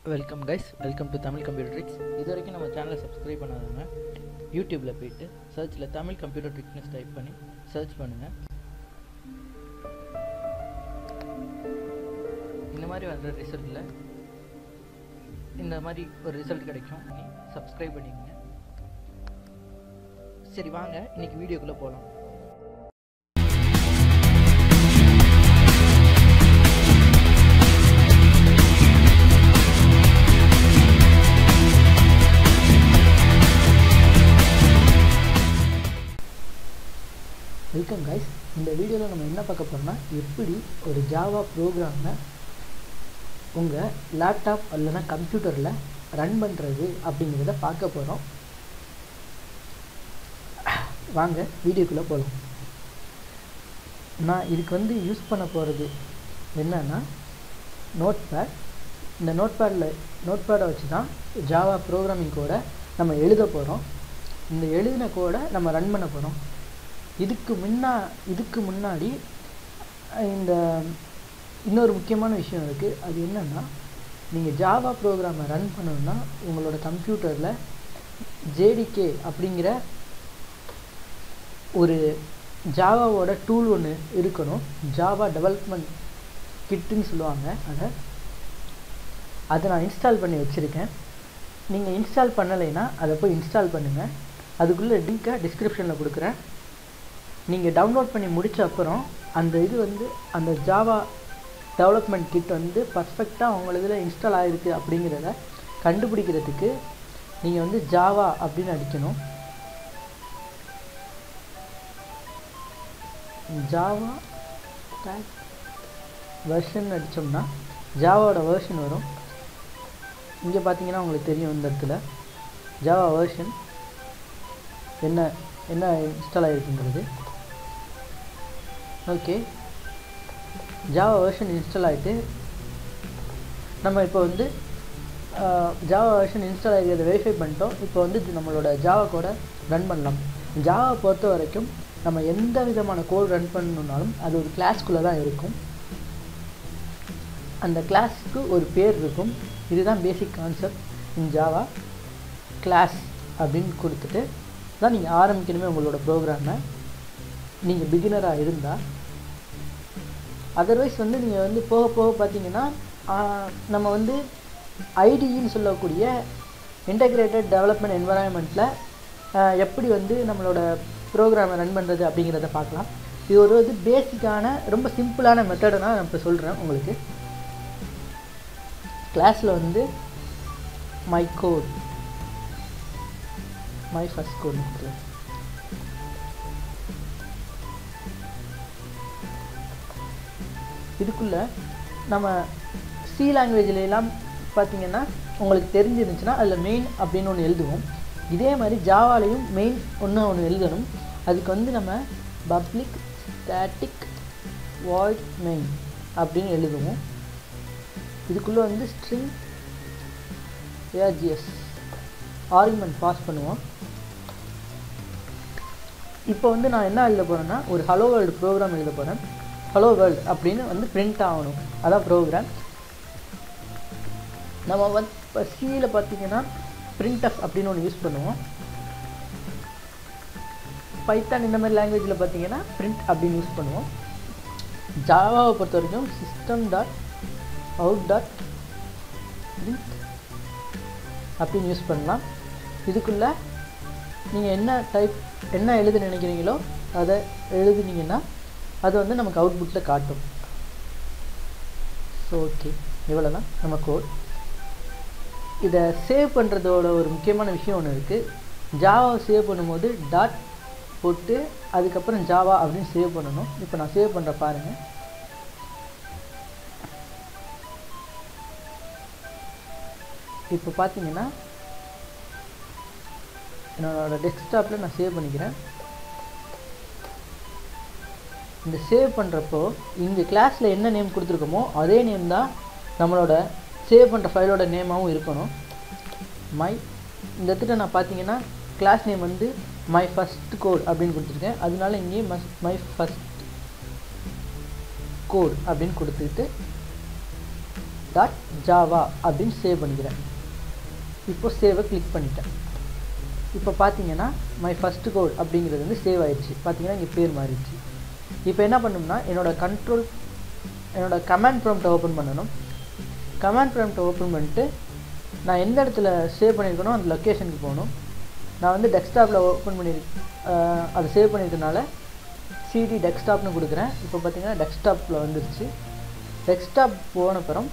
welcome guys welcome to Tamil computer tricks இது வரைக்கும் நம்ம சேனலை சப்ஸ்கிரைப் பண்ணாதவங்க யூடியூப்பில் போயிட்டு சர்ச்சில் தமிழ் கம்ப்யூட்டர் ட்ரிக்ஸ்னு டைப் பண்ணி சர்ச் பண்ணுங்கள் இந்த மாதிரி வர்ற ரிசல்ட்டில் இந்த மாதிரி ஒரு ரிசல்ட் கிடைக்கும் நீ சப்ஸ்கிரைப் பண்ணிக்கங்க சரி வாங்க இன்னைக்கு வீடியோக்குள்ளே போகலாம் வெல்கம் கைஸ் இந்த வீடியோவில் நம்ம என்ன பார்க்க போகிறோம்னா எப்படி ஒரு ஜாவா ப்ரோக்ராமை உங்கள் லேப்டாப் இல்லைனா கம்ப்யூட்டரில் ரன் பண்ணுறது அப்படிங்கிறத பார்க்க போகிறோம் வாங்க வீடியோக்குள்ளே போகலாம் நான் இதுக்கு வந்து யூஸ் பண்ண போகிறது என்னன்னா நோட் பேட் இந்த நோட் பேடில் நோட் பேடை வச்சு தான் ஜாவா ப்ரோக்ராமிங் கோடை நம்ம எழுத போகிறோம் இந்த எழுதின கோடை நம்ம ரன் பண்ண போகிறோம் இதுக்கு முன்னா இதுக்கு முன்னாடி இந்த இன்னொரு முக்கியமான விஷயம் இருக்குது அது என்னென்னா நீங்கள் ஜாவா ப்ரோக்ராமை ரன் பண்ணணுன்னா உங்களோட கம்ப்யூட்டரில் ஜேடிகே அப்படிங்கிற ஒரு ஜாவாவோட டூல் ஒன்று இருக்கணும் ஜாவா டெவலப்மெண்ட் கிட்டுன்னு சொல்லுவாங்க அதை அதை நான் இன்ஸ்டால் பண்ணி வச்சுருக்கேன் நீங்கள் இன்ஸ்டால் பண்ணலைன்னா அதை போய் இன்ஸ்டால் பண்ணுங்கள் அதுக்குள்ளே லிங்க்கை டிஸ்கிரிப்ஷனில் கொடுக்குறேன் நீங்கள் டவுன்லோட் பண்ணி முடித்த அப்புறம் அந்த இது வந்து அந்த ஜாவா டெவலப்மெண்ட் கிட் வந்து பர்ஃபெக்டாக உங்கள் இதில் இன்ஸ்டால் ஆகிருக்கு அப்படிங்கிறத கண்டுபிடிக்கிறதுக்கு நீங்கள் வந்து ஜாவா அப்படின்னு அடிக்கணும் ஜாவா டேக் வெர்ஷன் அடித்தோம்னா ஜாவாவோட வெர்ஷன் வரும் இங்கே பார்த்தீங்கன்னா உங்களுக்கு தெரியும் இந்த இடத்துல ஜாவா வெர்ஷன் என்ன என்ன இன்ஸ்டால் ஆகிருக்குங்கிறது ஓகே ஜாவா வெர்ஷன் இன்ஸ்டால் ஆகிட்டு நம்ம இப்போ வந்து ஜாவா வெர்ஷன் இன்ஸ்டால் ஆகிறத வெரிஃபை பண்ணிட்டோம் இப்போ வந்து நம்மளோட ஜாவா கோடை ரன் பண்ணலாம் ஜாவா பொறுத்த வரைக்கும் நம்ம எந்த விதமான கோட் ரன் பண்ணணுன்னாலும் அது ஒரு கிளாஸ்க்குள்ளே தான் இருக்கும் அந்த கிளாஸ்க்கு ஒரு பேர் இருக்கும் இதுதான் basic concept in Java class அப்படின்னு கொடுத்துட்டு தான் நீங்கள் ஆரம்பிக்கணுமே உங்களோட ப்ரோக்ராமை நீங்கள் பிகினராக இருந்தால் அதர்வைஸ் வந்து நீங்கள் வந்து போக போக பார்த்தீங்கன்னா நம்ம வந்து ஐடின்னு சொல்லக்கூடிய இன்டகிரேட்டட் டெவலப்மெண்ட் என்வரான்மெண்ட்டில் எப்படி வந்து நம்மளோட ப்ரோக்ராமை ரன் பண்ணுறது அப்படிங்கிறத பார்க்கலாம் இது ஒரு இது பேசிக்கான ரொம்ப சிம்பிளான மெத்தடை நான் இப்போ சொல்கிறேன் உங்களுக்கு கிளாஸில் வந்து my code my first code கொடுத்துருவேன் இதுக்குள்ளே நம்ம சி லாங்குவேஜ்லாம் பார்த்தீங்கன்னா உங்களுக்கு தெரிஞ்சிருந்துச்சுன்னா அதில் மெயின் அப்படின்னு ஒன்று எழுதுவோம் இதே மாதிரி ஜாவாலையும் மெயின் ஒன்று ஒன்று எழுதணும் அதுக்கு வந்து நம்ம பப்ளிக் ஸ்டாட்டிக் வாய்ட் மெயின் அப்படின்னு எழுதுவோம் இதுக்குள்ளே வந்து ஸ்ட்ரிங் ஏஆர்ஜிஎஸ் ஆர்குமெண்ட் பாஸ் பண்ணுவோம் இப்போ வந்து நான் என்ன எழுத போகிறேன்னா ஒரு ஹலோ வேர்ல்டு ப்ரோக்ராம் எழுத போகிறேன் ஹலோ வேர்ல்டு அப்படின்னு வந்து பிரிண்ட் ஆகணும் அதான் ப்ரோக்ராம் நம்ம வந்து இப்போ சியில் பார்த்தீங்கன்னா பிரிண்ட் அஃப் அப்படின்னு ஒன்று யூஸ் பண்ணுவோம் பைத்தான் இந்த மாதிரி லாங்குவேஜில் பார்த்தீங்கன்னா பிரிண்ட் அப்படின்னு யூஸ் பண்ணுவோம் ஜாவாவை பொறுத்த வரைக்கும் system dot out dot print அப்படின்னு யூஸ் பண்ணலாம் இதுக்குள்ளே நீங்கள் என்ன டைப் என்ன எழுத நினைக்கிறீங்களோ அதை எழுதுனீங்கன்னா அது வந்து நமக்கு அவுட்புட்டில் காட்டும் ஸோ ஓகே இவ்வளோ தான் நம்ம கோட் இதை சேவ் பண்ணுறதோட ஒரு முக்கியமான விஷயம் ஒன்று இருக்குது ஜாவாவை சேவ் பண்ணும்போது டாட் போட்டு அதுக்கப்புறம் ஜாவா அப்படின்னு சேவ் பண்ணணும் இப்போ நான் சேவ் பண்ணுற பாருங்கள் இப்போ பார்த்தீங்கன்னா என்னோடய டெஸ்க்டாப்பில் நான் சேவ் பண்ணிக்கிறேன் இந்த சேவ் பண்ணுறப்போ இங்கே கிளாஸில் என்ன நேம் கொடுத்துருக்கோமோ அதே நேம் தான் நம்மளோட சேவ் பண்ணுற ஃபைலோட நேமாகவும் இருக்கணும் மை இந்த இடத்துல நான் பார்த்தீங்கன்னா கிளாஸ் நேம் வந்து மை ஃபஸ்ட் கோட் அப்படின்னு கொடுத்துருக்கேன் அதனால இங்கே மஸ் மை ஃபஸ்ட் கோட் அப்படின்னு கொடுத்துட்டு டாட் ஜாவா அப்படின்னு சேவ் பண்ணிக்கிறேன் இப்போ சேவை கிளிக் பண்ணிட்டேன் இப்போ பார்த்தீங்கன்னா மை ஃபஸ்ட் கோட் அப்படிங்கிறது வந்து சேவ் ஆயிடுச்சு பார்த்தீங்கன்னா இங்கே பேர் மாறிடுச்சு இப்போ என்ன பண்ணணும்னா என்னோடய கண்ட்ரோல் என்னோட கமாண்ட் ப்ராம்ப்டை ஓப்பன் பண்ணணும் கமாண்ட் ப்ராம்ப்டை ஓப்பன் பண்ணிட்டு நான் எந்த இடத்துல சேவ் பண்ணியிருக்கனோ அந்த லொக்கேஷனுக்கு போகணும் நான் வந்து டெஸ்க்டாப்பில் ஓப்பன் பண்ணி அதை சேவ் பண்ணியிருக்கனால சிடி டெஸ்க்டாப்னு கொடுக்குறேன் இப்போ பார்த்தீங்கன்னா டெஸ்க்டாப்பில் வந்துருச்சு டெஸ்க்டாப் போன அப்புறம்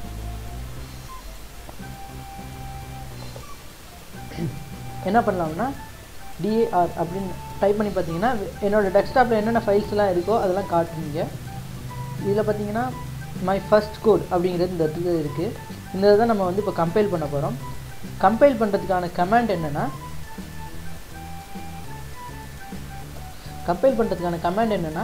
என்ன பண்ணலாம்னா டிஏஆர் அப்படின்னு டைப் பண்ணி பார்த்தீங்கன்னா என்னோடய டெஸ்க்டாப்பில் என்னென்ன ஃபைல்ஸ்லாம் இருக்கோ அதெல்லாம் காட்டுவீங்க இதில் பார்த்தீங்கன்னா மை ஃபஸ்ட் கோட் அப்படிங்கிறது இந்த இடத்துல இருக்குது இந்த இதை நம்ம வந்து இப்போ கம்பைல் பண்ண போகிறோம் கம்பைல் பண்ணுறதுக்கான கமாண்ட் என்னென்னா கம்பைல் பண்ணுறதுக்கான கமாண்ட் என்னென்னா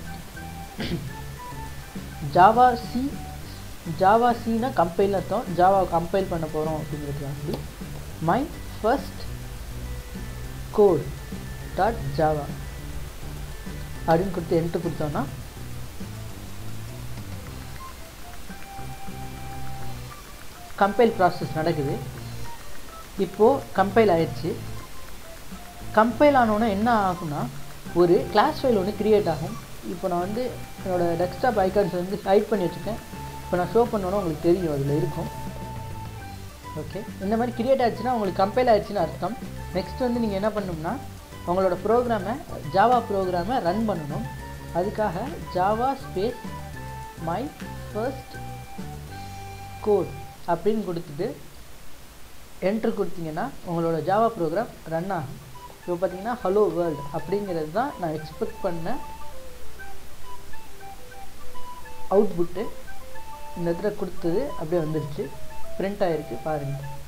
ஜாவா சி ஜாவா சினா கம்பைல் அர்த்தம் ஜாவா கம்பைல் பண்ண போகிறோம் அப்படிங்கிறதுக்காண்டி my first code dot Java அப்படின்னு கொடுத்து என்ட்ரு கொடுத்தோன்னா கம்பைல் ப்ராசஸ் நடக்குது இப்போது கம்பைல் ஆயிடுச்சு கம்பைல் ஆனோன்னா என்ன ஆகும்னா ஒரு கிளாஸ் ஃபைல் ஒன்று க்ரியேட் ஆகும் இப்போ நான் வந்து என்னோடய டெஸ்க்டாப் ஐக்கான்ஸ் வந்து ஹைட் பண்ணி வச்சுருக்கேன் இப்போ நான் ஷோ பண்ணோன்னா உங்களுக்கு தெரியும் அதில் இருக்கும் ஓகே இந்த மாதிரி கிரியேட் ஆச்சுன்னா உங்களுக்கு கம்பைல் ஆயிடுச்சுன்னு அர்த்தம் நெக்ஸ்ட் வந்து நீங்கள் என்ன பண்ணணும்னா உங்களோட ப்ரோக்ராமை ஜாவா ப்ரோக்ராமை ரன் பண்ணணும் அதுக்காக Java space my first code அப்படின்னு கொடுத்துட்டு என்ட்ரு கொடுத்தீங்கன்னா உங்களோட ஜாவா ப்ரோக்ராம் ரன் ஆகும் இப்போ பார்த்தீங்கன்னா ஹலோ வேர்ல்டு அப்படிங்கிறது தான் நான் எக்ஸ்பெக்ட் பண்ண அவுட்புட்டு இந்த இடத்துல கொடுத்தது அப்படியே வந்துருச்சு பிரிண்ட் ஆகிருக்கு பாருங்கள்